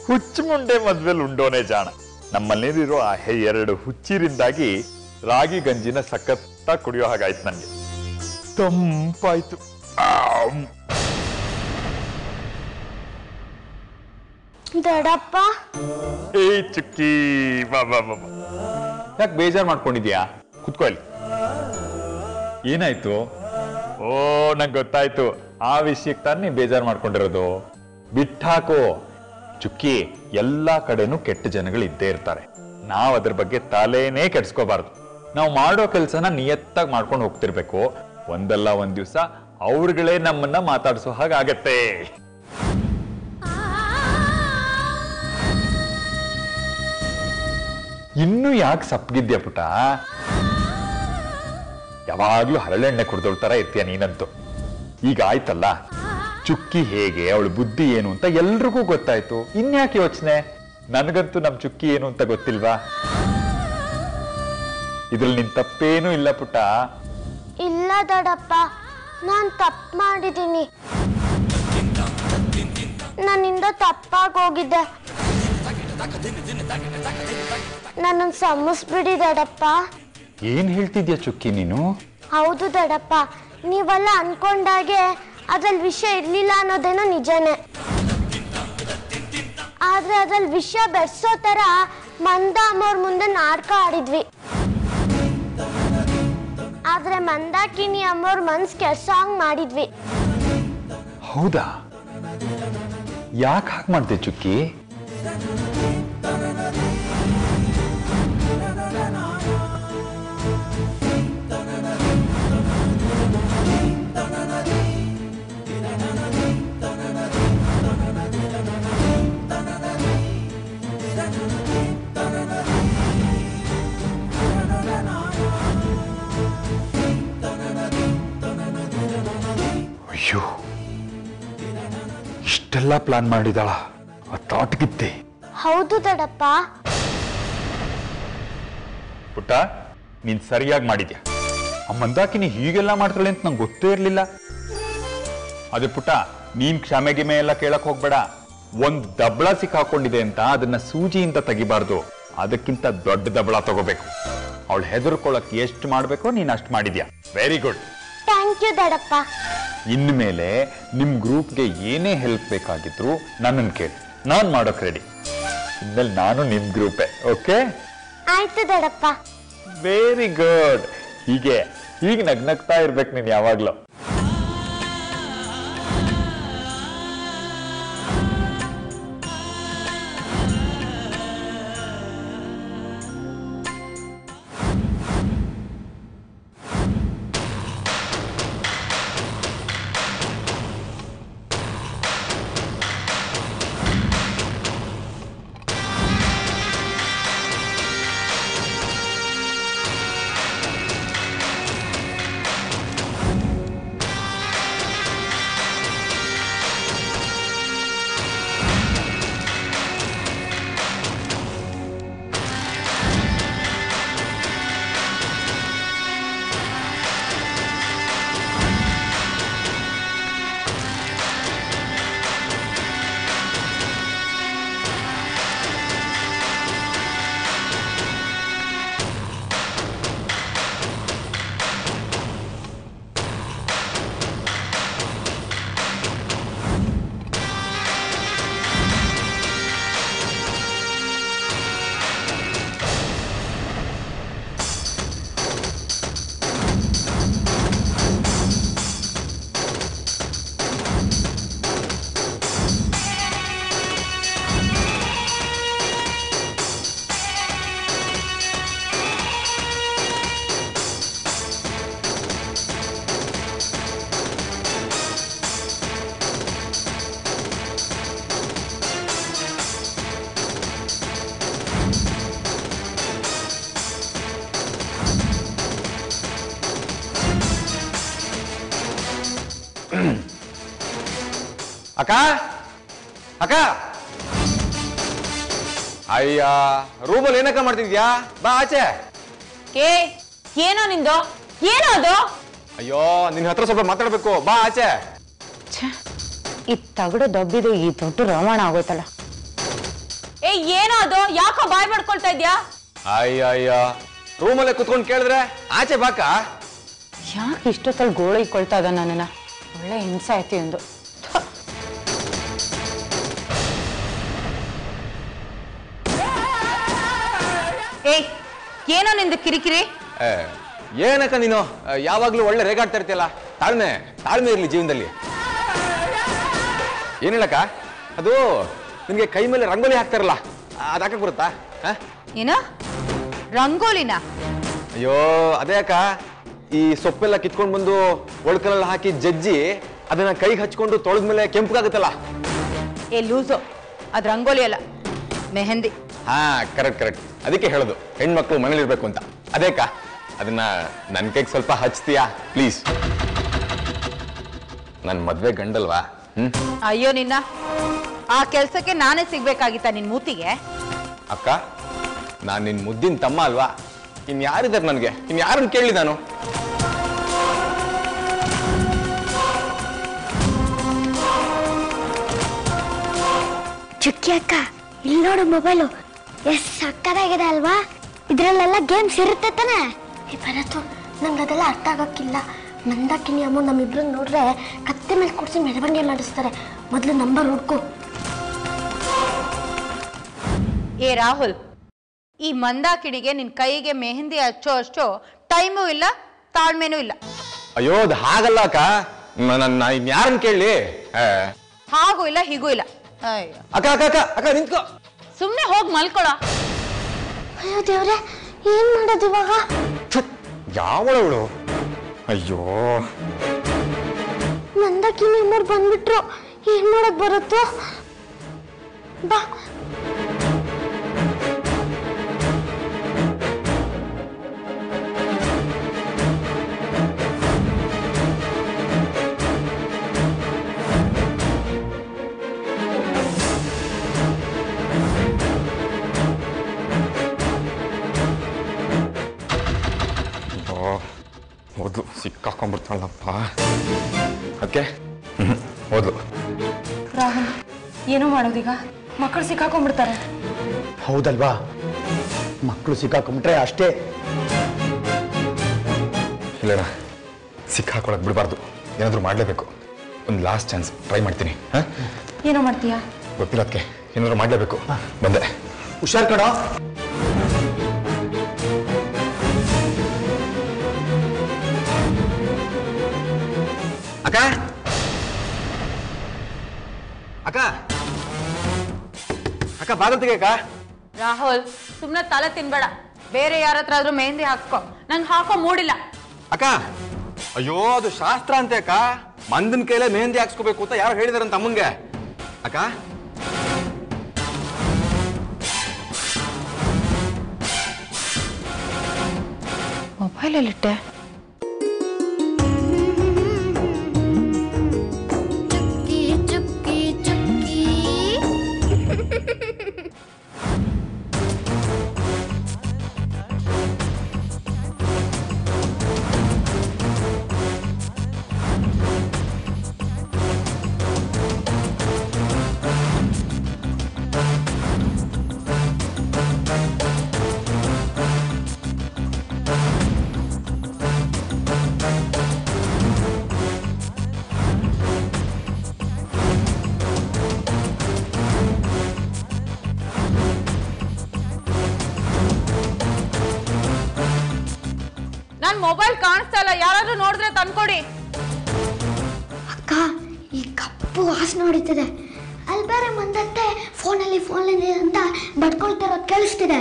ಹುಚ್ಚು ಮುಂಡೆ ಮದ್ವೆಲ್ ಉಂಡೋನೆ ಜಾಣ ನಮ್ಮಲ್ಲಿರೋ ಆ ಹೆ- ಎರಡು ಹುಚ್ಚಿರಿಂದಾಗಿ ರಾಗಿ ಗಂಜಿನ ಸಖತ್ತ ಕುಡಿಯೋ ಹಾಗಾಯ್ತು ನನ್ಗೆ ತಂಪಾಯ್ತು ಆಮ್. ದೊಡ್ಡಪ್ಪ ಏ ಚುಕ್ಕಿ ಬಾ ಬಾ ಬಾ ಬಾ. ಯಾಕೆ ಬೇಜಾರ್ ಮಾಡ್ಕೊಂಡಿದ್ಯಾ ಕುತ್ಕೋ ಇಲ್ಲಿ ಏನಾಯ್ತು ಓ ನಂಗೆ ಗೊತ್ತಾಯ್ತು ಆ ವಿಷಯಕ್ಕೆ ತಾನೇ ಬೇಜಾರ್ ಮಾಡ್ಕೊಂಡಿರೋದು ಬಿಟ್ಟಾಕು ಚುಕ್ಕಿ ಎಲ್ಲಾ ಕಡೆನೂ ಕೆಟ್ಟ ಜನಗಳು ಇದ್ದೇ ಇರ್ತಾರೆ ನಾವ್ ಅದ್ರ ಬಗ್ಗೆ ತಲೆನೇ ಕೆಡ್ಸ್ಕೋಬಾರ್ದು ನಾವು ಮಾಡೋ ಕೆಲಸನ ನಿಯತ್ತಾಗಿ ಮಾಡ್ಕೊಂಡು ಹೋಗ್ತಿರ್ಬೇಕು ಒಂದಲ್ಲ ಒಂದ್ ದಿವ್ಸ ಅವ್ರುಗಳೇ ನಮ್ಮನ್ನ ಮಾತಾಡ್ಸೋ ಹಾಗಾಗತ್ತೆ ಇನ್ನು ಯಾಕೆ ಸಪ್ಪಗಿದ್ಯಾ ಪುಟ ಯಾವಾಗ್ಲೂ ಹರಳೆಣ್ಣೆ ಕುಡ್ದೋಳ್ ತರ ಇರ್ತೀಯ ನೀನಂತೂ ಈಗ ಆಯ್ತಲ್ಲ ಚುಕ್ಕಿ ಹೇಗೆ ಅವಳ ಬುದ್ಧಿ ಏನು ಅಂತ ಎಲ್ರಿಗೂ ಗೊತ್ತಾಯ್ತು ಇನ್ಯಾಕೆ ಯೋಚನೆ ನನಗಂತೂ ನಮ್ ಚುಕ್ಕಿ ಏನು ಅಂತ ಗೊತ್ತಿಲ್ವಾ ಇದ್ರಲ್ಲಿ ನಿನ್ ತಪ್ಪೇನೂ ಇಲ್ಲ ಪುಟ ಇಲ್ಲ ದೊಡ್ಡಪ್ಪ ನಾನು ತಪ್ಪು ಮಾಡಿದ್ದೀನಿ ನನ್ನಿಂದ ತಪ್ಪಾಗಿ ಹೋಗಿದ್ದೆ ನನ್ನನ್ನು ಸಮ್ಮಿಸ್ಬಿಡಿ ದೊಡ್ಡಪ್ಪ ಏನ್ ಹೇಳ್ತಿದ್ಯಾ ಚುಕ್ಕಿ ನೀನು ಹೌದು ದೊಡ್ಡಪ್ಪ ನೀವೆಲ್ಲ ಅನ್ಕೊಂಡಾಗೆ ಅದ್ರಲ್ಲಿ ವಿಷಯ ಇರ್ಲಿಲ್ಲ ಅನ್ನೋದೇನೋ ನಿಜನೇ ಆದ್ರೆ ಅದ್ರಲ್ಲಿ ವಿಷಯ ಬೆರ್ಸೋ ತರ ಮಂದ ಅಮ್ಮವ್ರ ಮುಂದೆ ನಾಟಕ ಆಡಿದ್ವಿ ಆದ್ರೆ ಮಂದಾಕಿನಿ ಅಮ್ಮವ್ರ ಮನ್ಸ್ ಕೆಡ್ಸೋಂಗ್ ಮಾಡಿದ್ವಿ ಹೌದಾ ಯಾಕೆ ಹಾಗೆ ಮಾಡ್ದೆ ಚುಕ್ಕಿ ಅಯ್ಯೋ ಇಷ್ಟೆಲ್ಲ ಪ್ಲಾನ್ ಮಾಡಿದಾಳ ಆ ತಾಟ್ಗಿದ್ದೆ ಹೌದು ದೊಡ್ಡಪ್ಪ ಪುಟ್ಟ ನೀನ್ ಸರಿಯಾಗಿ ಮಾಡಿದ್ಯಾ ಆ ಮಂದಾಕಿನಿ ಹೀಗೆಲ್ಲ ಮಾಡ್ತಾಳೆ ಅಂತ ನಂಗೆ ಗೊತ್ತೇ ಇರ್ಲಿಲ್ಲ ಅದೇ ಪುಟ್ಟ ನೀನ್ ಕ್ಷಮೆ ಗಿಮೆ ಎಲ್ಲ ಕೇಳಕ್ ಹೋಗ್ಬೇಡ ಒಂದ್ ದಬಳ ಸಿಕ್ಕಾಕೊಂಡಿದೆ ಅಂತ ಅದನ್ನ ಸೂಜಿಯಿಂದ ತೆಗಿಬಾರ್ದು ಅದಕ್ಕಿಂತ ದೊಡ್ಡ ದಬಳ ತಗೋಬೇಕು ಅವಳು ಹೆದರ್ಕೊಳಕ್ ಎಷ್ಟು ಮಾಡ್ಬೇಕೋ ನೀನ್ ಅಷ್ಟು ಮಾಡಿದ್ಯಾ ವೆರಿ ಗುಡ್ ಥ್ಯಾಂಕ್ ಯು ದೊಡ್ಡಪ್ಪ ಇನ್ಮೇಲೆ ನಿಮ್ ಗ್ರೂಪ್ಗೆ ಏನೇ ಹೆಲ್ಪ್ ಬೇಕಾಗಿದ್ರು ನನ್ನನ್ನು ಕೇಳಿ ನಾನ್ ಮಾಡೋಕ್ ರೆಡಿ ಇನ್ಮೇಲೆ ನಾನು ನಿಮ್ ಗ್ರೂಪೇ ಓಕೆ ಆಯ್ತು ದೊಡ್ಡಪ್ಪ ವೆರಿ ಗುಡ್ ಹೀಗೆ ಹೀಗೆ ನಗ್ನಗ್ತಾ ಇರ್ಬೇಕು ನೀನ್ ಯಾವಾಗ್ಲೂ ಅಕ್ಕ ಅಕ್ಕ ಅಯ್ಯ ರೂಮಲ್ಲಿ ಏನಕ್ಕ ಮಾಡ್ತಿದ್ಯಾ ಬಾ ಆಚೆ ಏ ಏನೋ ನಿಂದು ಏನೋ ಅದು ಅಯ್ಯೋ ನಿನ್ ಹತ್ರ ಸ್ವಲ್ಪ ಮಾತಾಡ್ಬೇಕು ಬಾ ಆಚೆ ಛೆ, ಈ ತಗಡು ದಬ್ಬಿದು ಈ ದೊಡ್ಡ ರಮಣ ಆಗೋಯ್ತಲ್ಲ ಏ ಏನೋ ಅದು ಯಾಕೋ ಬಾಯ್ ಮಾಡ್ಕೊಳ್ತಾ ಇದ್ಯಾ ಅಯ್ಯ ಅಯ್ಯ ರೂಮಲ್ಲೇ ಕುತ್ಕೊಂಡು ಕೇಳಿದ್ರೆ ಆಚೆ ಬಾಕ ಯಾಕೆ ಇಷ್ಟೊತ್ತಲ್ಲಿ ಗೋಳು ಇಕ್ಕೊಳ್ತಾ ಇದ್ದ ನನ್ನನ್ನ ಒಳ್ಳೆ ಹಿಂಸೆ ಆಯ್ತು ಎಂದು ಏಯ್ ಏನೋ ನಿಂದು ಕಿರಿಕಿರಿ ಏ, ಏನಕ್ಕ ನೀನು ಆ, ಯಾವಾಗ್ಲೂ ಒಳ್ಳೆ ರೇಗಾಡ್ತಾ ಇರ್ತೀಯಲ್ಲ ತಾಳ್ಮೆ ತಾಳ್ಮೆ ಇರ್ಲಿ ಜೀವನದಲ್ಲಿ ಏನಿಲ್ಲಕ್ಕ ಅದು ನಿನ್ಗೆ ಕೈ ಮೇಲೆ ರಂಗೋಲಿ ಹಾಕ್ತಾರಲ್ಲ ಅದು ಹಾಕಕ್ ಬರುತ್ತಾ ಆ? ಏನು ರಂಗೋಲಿನ ಅಯ್ಯೋ ಅದೇ ಅಕ್ಕ ಈ ಸೊಪ್ಪೆಲ್ಲ ಕಿತ್ಕೊಂಡು ಬಂದು ಒಳ್ಕಲಲ್ಲಿ ಹಾಕಿ ಜಜ್ಜಿ ಅದನ್ನ ಕೈಗೆ ಹಚ್ಕೊಂಡು ತೊಳೆದ್ಮೇಲೆ ಕೆಂಪಗಾಗುತ್ತಲ್ಲ ಏ ಲೂಸು ಅದು ರಂಗೋಲಿ ಅಲ್ಲ ಮೆಹಂದಿ ಹಾ ಕರೆಕ್ಟ್ ಕರೆಕ್ಟ್ ಅದಕ್ಕೆ ಹೇಳೋದು ಹೆಣ್ಮಕ್ಳು ಮನೇಲಿರ್ಬೇಕು ಅಂತ ಅದೇ ಅಕ್ಕ ಅದನ್ನ ನನ್ನ ಕೈಗೆ ಸ್ವಲ್ಪ ಹಚ್ತೀಯಾ ಪ್ಲೀಸ್ ನನ್ನ ಮದ್ವೆ ಗಂಡಲ್ವಾ ಹ್ಮ್ ಅಯ್ಯೋ ನಿನ್ನ ಆ ಕೆಲ್ಸಕ್ಕೆ ನಾನೇ ಸಿಗ್ಬೇಕಾಗಿತ್ತ ನಿನ್ ಮೂತಿಗೆ ಅಕ್ಕ ನಾನು ನಿನ್ ಮುದ್ದಿನ ತಮ್ಮ ಅಲ್ವಾ ಇನ್ ಯಾರಿದ್ದಾರೆ ನನಗೆ ಇನ್ ಯಾರನ್ನ ಕೇಳಿ ನಾನು ಚುಕ್ಕಿ ಅಕ್ಕ ಇಲ್ಲಿ ನೋಡು ಮೊಬೈಲು ಎಷ್ಟ್ ಸಕ್ಕದಾಗಿದೆ ಅಲ್ವಾ ಇದ್ರಲ್ಲೆಲ್ಲ ಗೇಮ್ಸ್ ಇರುತ್ತೆ ತಾನೆ ಈ ಭರತು ನಂಗೆ ಅದೆಲ್ಲ ಅರ್ಥ ಆಗೋಕ್ಕಿಲ್ಲ ಮಂದಾಕಿನಿ ಅಮ್ಮ ನಮ್ಮಿಬ್ರನ್ನ ನೋಡ್ರೆ ಕತ್ತೆ ಮೇಲೆ ಕೂಡಿಸಿ ಮೆರವಣಿಗೆ ಮಾಡಿಸ್ತಾರೆ ಮೊದಲು ನಂಬರ್ ಹುಡ್ಕು ಏ ರಾಹುಲ್ ಈ ಮಂದಾಕಿಣಿಗೆ ನಿನ್ ಕೈಗೆ ಮೆಹಂದಿ ಹಚ್ಚೋ ಅಷ್ಟು ಟೈಮು ಇಲ್ಲ ತಾಳ್ಮೆನೂ ಇಲ್ಲ ಅಯ್ಯೋ ಅದು ಹಾಗಲ್ಲ ಅಕ್ಕ ನನ್ನ ಇನ್ ಯಾರನ್ನ ಕೇಳಿ ಏ, ಹಾಗೂ ಇಲ್ಲ ಹೀಗೂ ಇಲ್ಲ ಅಯ್ಯೋ ಅಕ್ಕ ಅಕ್ಕ ಅಕ್ಕ ಅಕ್ಕ ನಿಂತ್ಕೋ ಸುಮ್ನೆ ಹೋಗಿ ಮಲ್ಕೊಳ ಅಯ್ಯೋ ದೇವ್ರೆ ಏನ್ ಮಾಡೋದು ಇವಾಗ ಯಾವಳವಳು ಅಯ್ಯೋ ಮಂದಾಕಿನಿ ಅಮ್ಮವ್ರು ಬಂದ್ಬಿಟ್ರು ಏನ್ ಮಾಡಕ್ ಬರುತ್ತೋ ಬಾ ಅಯ್ಯೋ ಓದ್ಲು ಸಿಕ್ಕಾಕೊಂಡ್ಬಿಡ್ತಾಳಪ್ಪ ಅದಕ್ಕೆ ಓದ್ಲು ರಾಹುಲ್ ಏನು ಮಾಡೋದೀಗ ಮಕ್ಕಳು ಸಿಕ್ಕಾಕೊಂಡ್ಬಿಡ್ತಾರೆ ಹೌದಲ್ವಾ ಮಕ್ಕಳು ಸಿಕ್ಕಾಕೊಂಬಿಟ್ರೆ ಅಷ್ಟೇ ಇಲ್ಲಣ್ಣ ಸಿಕ್ಕಾಕೊಳಕ್ ಬಿಡಬಾರ್ದು ಏನಾದರೂ ಮಾಡಲೇಬೇಕು ಒಂದು ಲಾಸ್ಟ್ ಚಾನ್ಸ್ ಟ್ರೈ ಮಾಡ್ತೀನಿ ಹಾಂ ಏನೋ ಮಾಡ್ತೀಯಾ ಗೊತ್ತಿಲ್ಲ ಅದಕ್ಕೆ ಏನಾದರೂ ಮಾಡಲೇಬೇಕು ಬಂದೆ ಹುಷಾರ್ ಕಣೋ ಅಕ್ಕ ಅಕ್ಕ ಅಕ್ಕ ಬಾಗಲ್ ತೆಗಿ ಅಕ್ಕ ರಾಹುಲ್ ಸುಮ್ನೆ ತಲೆ ತಿನ್ಬೇಡ ಬೇರೆ ಯಾರ ಹತ್ರ ಆದ್ರೂ ಮೆಹಂದಿ ಹಾಕ್ಕೋ ನಂಗೆ ಹಾಕೋ ಮೂಡಿಲ್ಲ ಅಕ್ಕ ಅಯ್ಯೋ ಅದು ಶಾಸ್ತ್ರ ಅಂತೆ ಅಕ್ಕ ಮಂದನ್ ಕೈಲೇ ಮೆಹಂದಿ ಹಾಕ್ಸ್ಕೋಬೇಕು ಅಂತ ಯಾರು ಹೇಳಿದಾರಂತ ಅಮ್ಮಂಗೆ ಅಕ್ಕ ಮೊಬೈಲಲ್ಲಿಟ್ಟೆ ಚುಕ್ಕಿ ಚುಕ್ಕಿ ಚುಕ್ಕಿ ನನ್ ಮೊಬೈಲ್ ಕಾಣಿಸ್ತಾ ಇಲ್ಲ ಯಾರಾದ್ರೂ ನೋಡಿದ್ರೆ ತಂದ್ಕೊಡಿ ಅಕ್ಕ ಈ ಕಪ್ಪು ವಾಸನೆ ಹೊಡಿತಿದೆ ಅಲ್ಲಿ ಬೇರೆ ಮಂದತ್ತೆ ಫೋನಲ್ಲಿ ಫೋನಲ್ಲಿ ಅಂತ ಬಡ್ಕೊಳ್ತಿರೋ ಕೇಳಿಸ್ತಿದೆ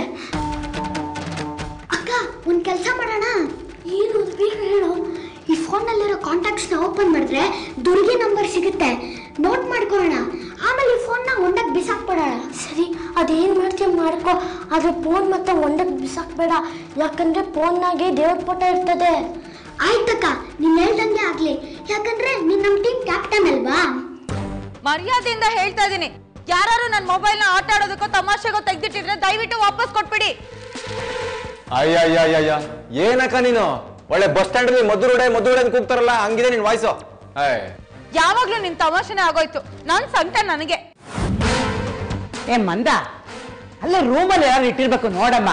ಅಕ್ಕ ಒಂದು ಕೆಲಸ ಮಾಡೋಣ ಏನು ಅದು ಬೇಗ ಹೇಳು ಈ ಫೋನಲ್ಲಿರೋ ಕಾಂಟ್ಯಾಕ್ಟ್ಸ್ನ ಓಪನ್ ಮಾಡಿದ್ರೆ ದುರ್ಗಿ ನಂಬರ್ ಸಿಗುತ್ತೆ ನೋಟ್ ಮಾಡ್ಕೊಳ್ಳೋಣ ಆಮೇಲೆ ಈ ಫೋನ್ನ ಹೊಂಡಕ್ಕೆ ಬಿಸಾಕ್ಬಿಡೋಣ ಸರಿ ಅದೇನು ಮಾಡ್ತೀಯ ಮಾಡ್ಕೊ ಆದರೆ ಫೋನ್ ಮತ್ತೆ ಹೊಂಡಕ್ಕೆ ಬಿಸಾಕ್ಬೇಡ ಯಾಕಂದ್ರೆ ಫೋನ್ನಾಗೆ ದೇವ್ರ ಫೋಟೋ ಇರ್ತದೆ ಆಯ್ತಕ್ಕ ನೀನ್ ಹೇಳ್ದಂಗೆ ಆಗ್ಲಿ ಯಾಕಂದ್ರೆ ನೀನ್ ನಮ್ ಟೀಮ್ ಕ್ಯಾಪ್ಟನ್ ಅಲ್ವಾ ಮರ್ಯಾದೆಯಿಂದ ಹೇಳ್ತಾ ಇದೀನಿ ಯಾರು ನನ್ನ ಮೊಬೈಲ್ನ ಆಟ ಆಡೋದಕ್ಕೋ ತಮಾಷೆಗೋ ತೆಗ್ದಿಟ್ಟಿದ್ರೆ ದಯವಿಟ್ಟು ವಾಪಸ್ ಕೊಟ್ಬಿಡಿ ಅಯ್ಯ ಅಯ್ಯ ಅಯ್ಯ ಅಯ್ಯ ಏನಕ್ಕ ನೀನು ಒಳ್ಳೆ ಬಸ್ ಸ್ಟ್ಯಾಂಡ್ ಅಲ್ಲಿ ಮಧುರುಡೆ ಮಧುರುಡೆ ಅಂತ ಕೂಗ್ತಾರಲ್ಲ ಹಂಗಿದೆ ನಿನ್ ವಾಯ್ಸು ಏಯ್ ಯಾವಾಗ್ಲೂ ನಿನ್ ತಮಾಷೆನೇ ಆಗೋಯ್ತು ನನ್ ಸಂಕಟ ನನಗೆ ಏ ಮಂದ ಅಲ್ಲೇ ರೂಮಲ್ಲಿ ಯಾರು ಇಟ್ಟಿರ್ಬೇಕು ನೋಡಮ್ಮ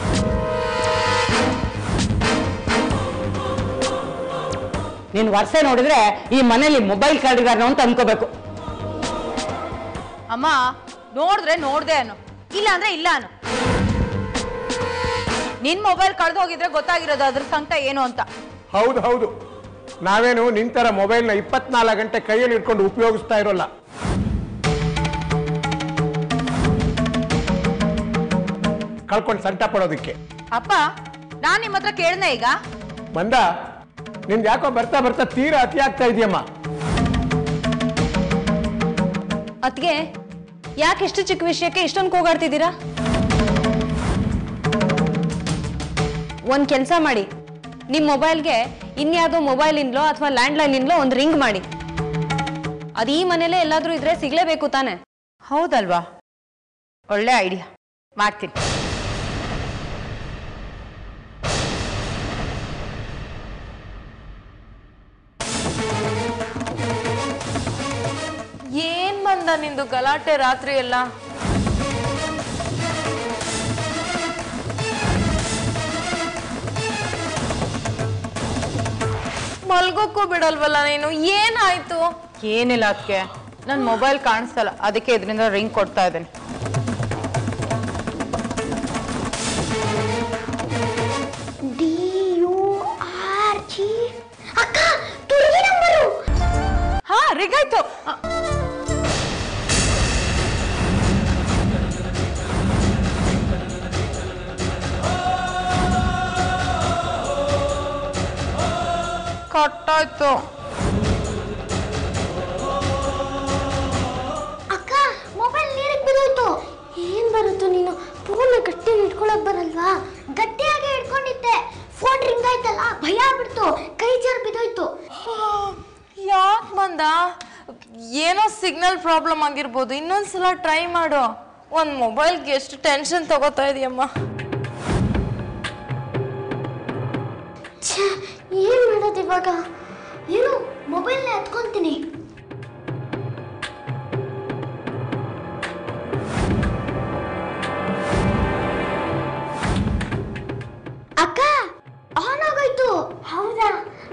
ನೀನ್ ವರ್ಷ ನೋಡಿದ್ರೆ ಈ ಮನೇಲಿ ಮೊಬೈಲ್ ಕಳ್ದಿದಾರನು ಅಂತ ಅನ್ಕೋಬೇಕು ಅಮ್ಮ ನೋಡಿದ್ರೆ ನೋಡ್ದೆ ಅನು ಇಲ್ಲ ಅಂದ್ರೆ ಇಲ್ಲ ಅನು ನಿನ್ ಮೊಬೈಲ್ ಕಳ್ದು ಹೋಗಿದ್ರೆ ಗೊತ್ತಾಗಿರೋದು ಅದ್ರ ಸಂಕಟ ಏನು ಅಂತ ಹೌದು ಹೌದು ನಾವೇನು ನಿಂತರ ಮೊಬೈಲ್ನ ಇಪ್ಪತ್ನಾಲ್ಕು ಗಂಟೆ ಕೈಯಲ್ಲಿ ಇಟ್ಕೊಂಡು ಉಪಯೋಗಿಸ್ತಾ ಇರೋಲ್ಲ ಕಳ್ಕೊಂಡು ಸಂಟ ಪಡೋದಕ್ಕೆ ಅಪ್ಪ ನಾನ್ ನಿಮ್ಮ ಹತ್ರ ಕೇಳ್ದೆ ಈಗ ಮಂದ ನಿಂದು ಯಾಕೋ ಬರ್ತಾ ಬರ್ತಾ ತೀರಾ ಅತಿ ಆಗ್ತಾ ಇದೆಯಮ್ಮ ಅದ್ಗೆ ಯಾಕೆ ಇಷ್ಟು ಚಿಕ್ಕ ವಿಷಯಕ್ಕೆ ಇಷ್ಟೊಂದು ಕೂಗಾಡ್ತಿದ್ದೀರಾ ಒಂದು ಕೆಲಸ ಮಾಡಿ ನಿಮ್ಮ ಮೊಬೈಲ್ಗೆ ಇನ್ಯಾವುದೋ ಮೊಬೈಲಿಂದಲೋ ಅಥವಾ ಲ್ಯಾಂಡ್ಲೈನಿಂದಲೋ ಒಂದು ರಿಂಗ್ ಮಾಡಿ ಅದು ಈ ಮನೇಲೇ ಎಲ್ಲಾದರೂ ಇದ್ರೆ ಸಿಗ್ಲೇಬೇಕು ತಾನೆ ಹೌದಲ್ವಾ ಒಳ್ಳೆ ಐಡಿಯಾ ಮಾಡ್ತೀನಿ ಏನ್ ಬಂದ ನಿಂದು ಗಲಾಟೆ ರಾತ್ರಿ ಎಲ್ಲ ಮಲ್ಗೋಕ್ಕೂ ಬಿಡಲ್ವಲ್ಲ ನೀನು ಏನಾಯ್ತು ಏನಿಲ್ಲ ಅದಕ್ಕೆ ನನ್ನ ಮೊಬೈಲ್ ಕಾಣಿಸ್ತಲ್ಲ ಅದಕ್ಕೆ ಇದರಿಂದ ರಿಂಗ್ ಕೊಡ್ತಾ ಇದ್ದೀನಿ ಡಿ ಯು ಆರ್ ಜಿ ಅಕ್ಕ ತುಳಸಿ ನಂಬರು ಹಾ ರಿಂಗ್ ಆಯ್ತು ಅ, ಕಟ್ಟಾಯ್ತು ಅಕ್ಕ ಮೊಬೈಲ್ ನೀರಿಗೆ ಬಿದ್ದೋಯ್ತು ಏನ್ ಬರುತ್ತೋ ನೀನು ಫೋನ್ ಗಟ್ಟಿಯಾಗಿ ಇಟ್ಕೊಳಕ್ ಬರಲ್ವಾ ಗಟ್ಟಿಯಾಗಿ ಇಟ್ಕೊಂಡಿದ್ದೆ ಫೋನ್ ರಿಂಗ್ ಆಯ್ತಲ್ಲ ಭಯ ಆಗ್ಬಿಡ್ತು ಕೈ ಜಾರ್ ಬಿದ್ದೋಯ್ತು ಯಾಕೆ ಬಂದ ಏನೋ ಸಿಗ್ನಲ್ ಪ್ರಾಬ್ಲಮ್ ಆಗಿರ್ಬೋದು ಇನ್ನೊಂದ್ಸಲ ಟ್ರೈ ಮಾಡು ಒಂದು ಮೊಬೈಲ್ಗೆ ಎಷ್ಟು ಟೆನ್ಷನ್ ತಗೋತಾ ಇದೆಯಮ್ಮ ಛೇ ಏನ್ ಮಾಡೋದು ಇವಾಗ ಏನು ಮೊಬೈಲ್ನ ಎತ್ಕೊಂತೀನಿ ಅಕ್ಕ ಆನ್ ಆಗೋಯ್ತು ಹೌದಾ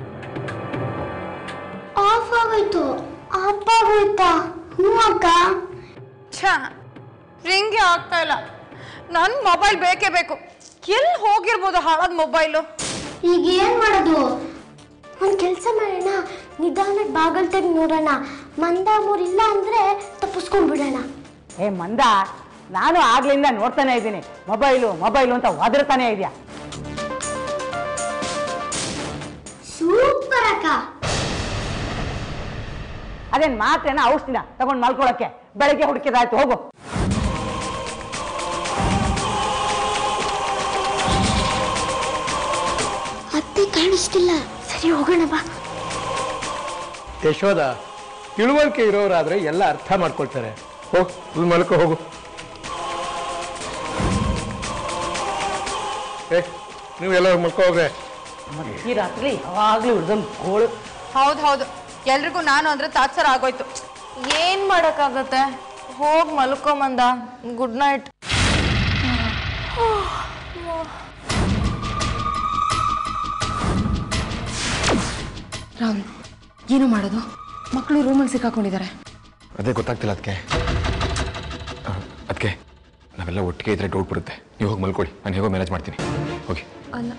ಆಫ್ ಆಗೋಯ್ತು ಆಫ್ ಆಗೋಯ್ತಾ ಹ್ಞೂ ಅಕ್ಕ ಛ ರಿಂಗೇ ಆಗ್ತಾ ಇಲ್ಲ ನನ್ನ ಮೊಬೈಲ್ ಬೇಕೇ ಬೇಕು ಎಲ್ಲಿ ಹೋಗಿರ್ಬೋದು ಹಾಳಾದ ಮೊಬೈಲು ಈಗ ಏನ್ ಮಾಡೋದು ಒಂದ್ ಕೆಲಸ ಮಾಡೋಣ ನಿಧಾನಕ್ಕೆ ಬಾಗಲ್ ತೆಗ್ದು ನೋಡೋಣ ಮಂದಾಮೂರ್ ಇಲ್ಲ ಅಂದ್ರೆ ತಪ್ಪಿಸ್ಕೊಂಡ್ಬಿಡೋಣ ಏ ಮಂದ ನಾನು ಆಗ್ಲಿಂದ ನೋಡ್ತಾನೆ ಇದ್ದೀನಿ ಮೊಬೈಲು ಮೊಬೈಲು ಅಂತ ಒದರ್ತಾನೆ ಇದೆಯಾ ಸೂಪರ್ ಅಕ್ಕ ಅದೇನ್ ಮಾತ್ರೇನ ಔಷಧಿನ ತಗೊಂಡ್ ಮಲ್ಕೊಳಕ್ಕೆ ಬೆಳಗ್ಗೆ ಹುಡುಕಿದಾಯ್ತು ಹೋಗು ಅತ್ತೆ ಕಾಣಿಸ್ತಿಲ್ಲ ಸರಿ ಹೋಗೋಣ ಬಾ ಯಶೋದ ತಿಳುವಳಿಕೆ ಇರೋರಾದ್ರೆ ಎಲ್ಲ ಅರ್ಥ ಮಾಡ್ಕೊಳ್ತಾರೆ ಹೋಗ್ ಇಲ್ಲಿ ಮಲ್ಕೋ ಹೋಗು ಏ ನೀವೆಲ್ಲ ಮಲ್ಕೋ ಹೋಗ್ರೆ ಈ ರಾತ್ರಿ ಯಾವಾಗ್ಲೂ ಹಿಡ್ದೊಂದು ಗೋಳು ಹೌದು ಹೌದು ಎಲ್ರಿಗೂ ನಾನು ಅಂದ್ರೆ ತಾತ್ಸರ ಆಗೋಯ್ತು ಏನ್ ಮಾಡಕ್ಕಾಗತ್ತೆ ಹೋಗ್ ಮಲ್ಕೊಂಬಂದ ಗುಡ್ ನೈಟ್ ರಾಹುಲ್ ಏನು ಮಾಡೋದು ಮಕ್ಕಳು ರೂಮಲ್ಲಿ ಸಿಕ್ಕಾಕೊಂಡಿದ್ದಾರೆ ಅದೇ ಗೊತ್ತಾಗ್ತಿಲ್ಲ ಅದಕ್ಕೆ ಅದಕ್ಕೆ ನಾವೆಲ್ಲ ಒಟ್ಟಿಗೆ ಇದ್ರೆ ಡೌಟ್ ಬರುತ್ತೆ ನೀವು ಹೋಗಿ ಮಲ್ಕೊಳ್ಳಿ ನಾನು ಹೇಗೋ ಮ್ಯಾನೇಜ್ ಮಾಡ್ತೀನಿ ಹೋಗಿ ಅಲ್ಲ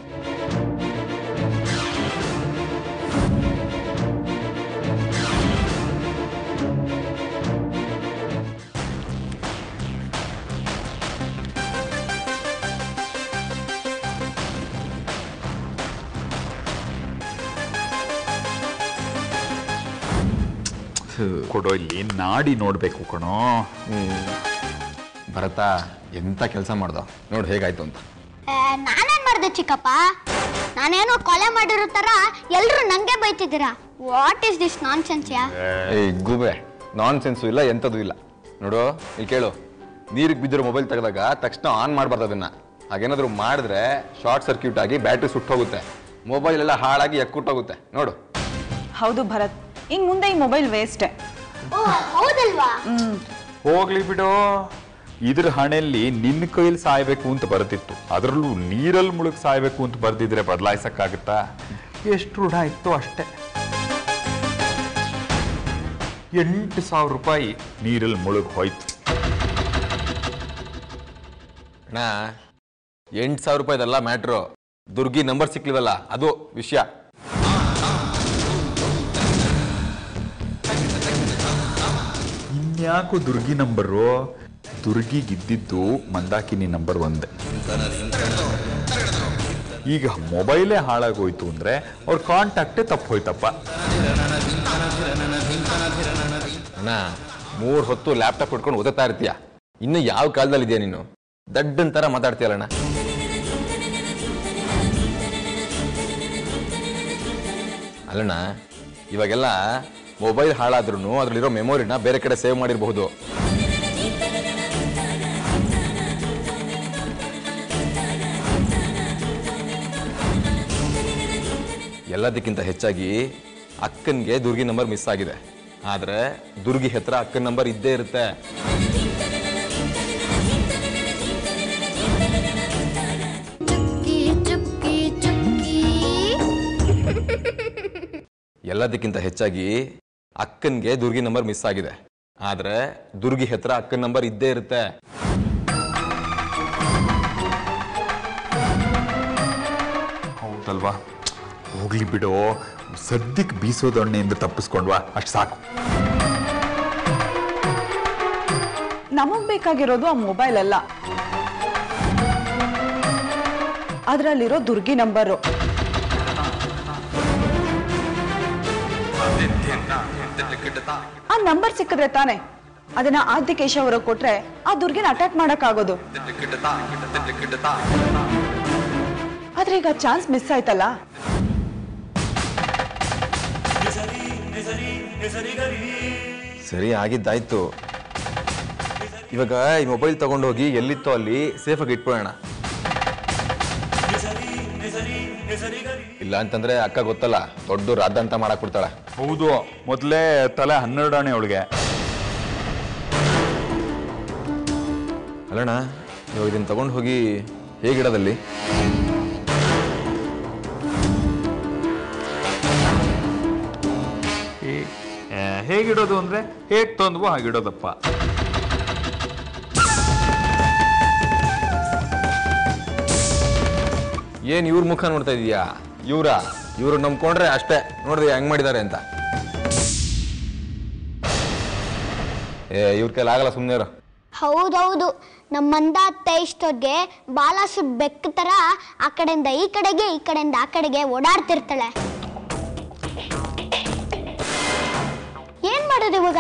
ಕೊಡೋ ಇಲ್ಲಿ ನಾಡಿ ನೋಡ್ಬೇಕು ಕಣೋ ಭರತ ಎಂಥ ಕೆಲಸ ಮಾಡ್ದ ನೋಡಿ ಹೇಗಾಯ್ತು ಅಂತ ಏ, ನಾನೇನ್ ಮಾಡ್ದೆ ಚಿಕ್ಕಪ್ಪ ನಾನೇನೋ ಕೊಲೆ ಮಾಡಿರೋ ತರ ಎಲ್ರು ನಂಗೆ ಬೈತಿದ್ದೀರಾ what is this nonsense yeah ಏಯ್ ಗುಬೆ ನಾನ್ ಸೆನ್ಸು ಇಲ್ಲ ಎಂಥದ್ದು ಇಲ್ಲ ನೋಡು ಇಲ್ಲಿ ಕೇಳು ನೀರಿಗೆ ಬಿದ್ದಿರೋ ಮೊಬೈಲ್ ತೆಗೆದಾಗ ತಕ್ಷಣ ಆನ್ ಮಾಡಬಾರ್ದು ಅದನ್ನ ಹಾಗೇನಾದ್ರು ಮಾಡಿದ್ರೆ ಶಾರ್ಟ್ ಸರ್ಕ್ಯೂಟ್ ಆಗಿ ಬ್ಯಾಟ್ರಿ ಸುಟ್ಟೋಗುತ್ತೆ ಮೊಬೈಲ್ ಎಲ್ಲ ಹಾಳಾಗಿ ಎಕ್ಕುಟ್ಟೋಗುತ್ತೆ ನೋಡು ಹೌದು ಭರತ್ ಇನ್ ಮುಂದೆ ಈ ಮೊಬೈಲ್ ವೇಸ್ಟೇ ಓ ಹೌದಲ್ವಾ ಹೋಗ್ಲಿ ಬಿಡು ಇದ್ರ ಹಣೆಯಲ್ಲಿ ನಿನ್ನ ಕೈಯಲ್ಲಿ ಸಾಯ್ಬೇಕು ಅಂತ ಬರ್ತಿತ್ತು ಅದರಲ್ಲೂ ನೀರಲ್ಲಿ ಮುಳುಗ್ ಸಾಯ್ಬೇಕು ಅಂತ ಬರ್ದಿದ್ರೆ ಬದಲಾಯಿಸಕ್ಕಾಗತ್ತಾ ಎಷ್ಟು ರೂಢ ಇತ್ತು ಅಷ್ಟೇ ಎಂಟು ಸಾವಿರ ರೂಪಾಯಿ ನೀರಲ್ಲಿ ಮುಳುಗ್ ಹೋಯ್ತು ಅಣ್ಣ ಎಂಟು ಸಾವಿರ ರೂಪಾಯಿದಲ್ಲ ಮ್ಯಾಟ್ರು ದುರ್ಗಿ ನಂಬರ್ ಸಿಕ್ಲಿವಲ್ಲ ಅದು ವಿಷಯ ಇನ್ಯಾಕೋ ದುರ್ಗಿ ನಂಬರು ದುರ್ಗಿಗಿದ್ದಿದ್ದು ಮಂದಾಕಿನಿ ನಂಬರ್ ಒಂದೇ ಈಗ ಮೊಬೈಲೇ ಹಾಳಾಗೋಯ್ತು ಅಂದ್ರೆ ಅವ್ರ ಕಾಂಟ್ಯಾಕ್ಟೇ ತಪ್ಪು ಹೋಯ್ತಪ್ಪ ಅಣ್ಣ ಮೂರು ಹೊತ್ತು ಲ್ಯಾಪ್ಟಾಪ್ ಇಟ್ಕೊಂಡು ಓದುತ್ತಾ ಇರ್ತೀಯ ಇನ್ನು ಯಾವ ಕಾಲದಲ್ಲಿ ಇದೆಯಾ ನೀನು ದಡ್ಡನ್ ಥರ ಮಾತಾಡ್ತೀಯಲ್ಲಣ್ಣ ಅಲ್ಲಣ್ಣ ಇವಾಗೆಲ್ಲ ಮೊಬೈಲ್ ಹಾಳಾದ್ರೂ ಅದ್ರಲ್ಲಿರೋ ಮೆಮೊರಿನ ಬೇರೆ ಕಡೆ ಸೇವ್ ಮಾಡಿರಬಹುದು ಎಲ್ಲದಕ್ಕಿಂತ ಹೆಚ್ಚಾಗಿ ಅಕ್ಕನ್ಗೆ ದುರ್ಗಿ ನಂಬರ್ ಮಿಸ್ ಆಗಿದೆ ಆದ್ರೆ ದುರ್ಗಿ ಹತ್ರ ಅಕ್ಕನ ನಂಬರ್ ಇದ್ದೇ ಇರುತ್ತೆ ಚುಕ್ಕಿ ಚುಕ್ಕಿ ಚುಕ್ಕಿ ಎಲ್ಲದಕ್ಕಿಂತ ಹೆಚ್ಚಾಗಿ ಅಕ್ಕನ್ಗೆ ದುರ್ಗಿ ನಂಬರ್ ಮಿಸ್ ಆಗಿದೆ ಆದ್ರೆ ದುರ್ಗಿ ಹತ್ರ ಅಕ್ಕನ ನಂಬರ್ ಇದ್ದೇ ಇರುತ್ತೆ ಹೌದಲ್ವಾ ಹೋಗ್ಲಿ ಬಿಡು ಸದ್ಯಕ್ಕೆ ಬೀಸೋದೊಣ್ಣೆಯಿಂದ ತಪ್ಪಿಸ್ಕೊಂಡ್ವಾ ಅಷ್ಟು ಸಾಕು ನಮಗ್ ಬೇಕಾಗಿರೋದು ಆ ಮೊಬೈಲ್ ಅಲ್ಲ ಅದರಲ್ಲಿರೋ ದುರ್ಗಿ ನಂಬರು ಆ ನಂಬರ್ ಸಿಕ್ಕಿದ್ರೆ ತಾನೆ ಅದನ್ನ ಆದಿಕೇಶ ಅವ್ರಿಗೆ ಕೊಟ್ರೆ ಆ ದುರ್ಗಿನ ಅಟ್ಯಾಕ್ ಮಾಡಕ್ಕಾಗೋದು ಆದ್ರೆ ಈಗ ಚಾನ್ಸ್ ಮಿಸ್ ಆಯ್ತಲ್ಲ ಸರಿ ಆಗಿದ್ದಾಯ್ತು ಇವಾಗ ಈ ಮೊಬೈಲ್ ತಗೊಂಡೋಗಿ ಎಲ್ಲಿತ್ತೋ ಅಲ್ಲಿ ಸೇಫಾಗಿ ಇಟ್ಬಿಡೋಣ ಇಲ್ಲ ಅಂತಂದ್ರೆ ಅಕ್ಕ ಗೊತ್ತಲ್ಲ ದೊಡ್ಡ ರಾಧ ಅಂತ ಮಾಡಕ್ ಬಿಡ್ತಾಳೆ ಹೌದು ಮೊದಲೇ ತಲೆ ಹನ್ನೆರಡು ಆಣೆ ಅವಳಿಗೆ ಅಲ್ಲಣ್ಣ ಇವಾಗ ಇದನ್ನ ತಗೊಂಡು ಹೋಗಿ ಹೇಗಿಡೋದಲ್ಲಿ ಹೇಗಿಡೋದು ಅಂದ್ರೆ ಹೇಗ್ ತಂದ್ವೋ ಹಾಗಿಡೋದಪ್ಪ ಏನ್ ಇವ್ರ ಮುಖ ನೋಡ್ತಾ ಇದೀಯಾ ಇವ್ರ ಇವ್ರು ನಂಬ್ಕೊಂಡ್ರೆ ಅಷ್ಟೇ ನೋಡ್ರಿ ಹೆಂಗ್ ಮಾಡಿದ್ದಾರೆ ಅಂತ ಏ ಇವ್ರ ಕೈಲಿ ಆಗಲ್ಲ ಸುಮ್ಮನೆ ಇರೋ ಹೌದೌದು ನಮ್ಮ ಮಂದ ಅತ್ತೆ ಇಷ್ಟೊತ್ತಿಗೆ ಬಾಲ ಸುಟ್ ಬೆಕ್ಕ ತರ ಆ ಕಡೆಯಿಂದ ಈ ಕಡೆಗೆ ಈ ಕಡೆಯಿಂದ ಆ ಕಡೆಗೆ ಓಡಾಡ್ತಿರ್ತಾಳೆ ಏನ್ ಮಾಡೋದು ಇವಾಗ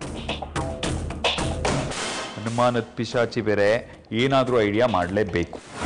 ಅನುಮಾನದ ಪಿಶಾಚಿ ಬೇರೆ ಏನಾದ್ರೂ ಐಡಿಯಾ ಮಾಡಲೇಬೇಕು